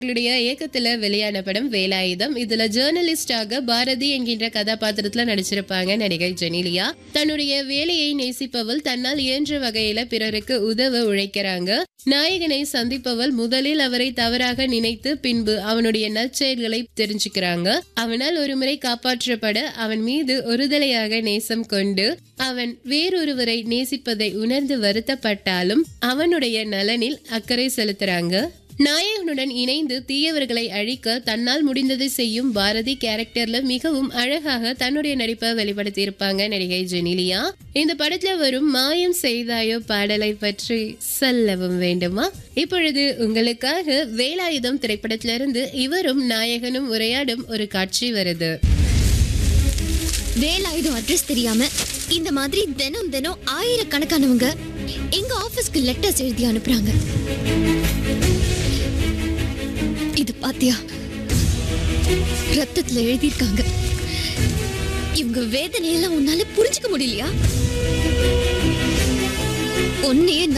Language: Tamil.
ளுடைய இயக்கத்துல வெளியான படம் வேலாயுதம் இதுல ஜேர்னலிஸ்டாக பாரதி என்கின்ற கதாபாத்திரத்துல நடிச்சிருப்பாங்க நடிகை ஜெனிலியா தன்னுடைய வேலையை நேசிப்பவள் தன்னால் இயன்ற வகையில பிறருக்கு உதவ உழைக்கிறாங்க நாயகனை சந்திப்பவள் முதலில் அவரை தவறாக நினைத்து பின்பு அவனுடைய நற்செயல்களை தெரிஞ்சுக்கிறாங்க அவனால் ஒருமுறை காப்பாற்றப்பட அவன் மீது ஒருதலையாக நேசம் கொண்டு அவன் வேறொருவரை நேசிப்பதை உணர்ந்து வருத்தப்பட்டாலும் அவனுடைய நலனில் அக்கறை செலுத்துறாங்க நாயகனுடன் இணைந்து தீயவர்களை அழிக்க தன்னால் முடிந்ததை செய்யும் பாரதி கேரக்டர்ல மிகவும் அழகாக தன்னுடைய நடிப்பை வெளிப்படுத்தி இருப்பாங்க நடிகை ஜெனிலியா இந்த படத்துல வரும் மாயம் செய்தாயோ பாடலை பற்றி சொல்லவும் வேண்டுமா இப்பொழுது உங்களுக்காக வேலாயுதம் திரைப்படத்திலிருந்து இவரும் நாயகனும் உரையாடும் ஒரு காட்சி வருது வேலாயுதம் அட்ரஸ் தெரியாம இந்த மாதிரி தினம் தினம் ஆயிரக்கணக்கானவங்க எங்க ஆபீஸ்க்கு லெட்டர்ஸ் எழுதி அனுப்புறாங்க இது பாத்தியா ரத்தத்துல எழுதியிருக்காங்க இவங்க வேதனையெல்லாம் உன்னால புரிஞ்சுக்க முடியலையா உன்னையே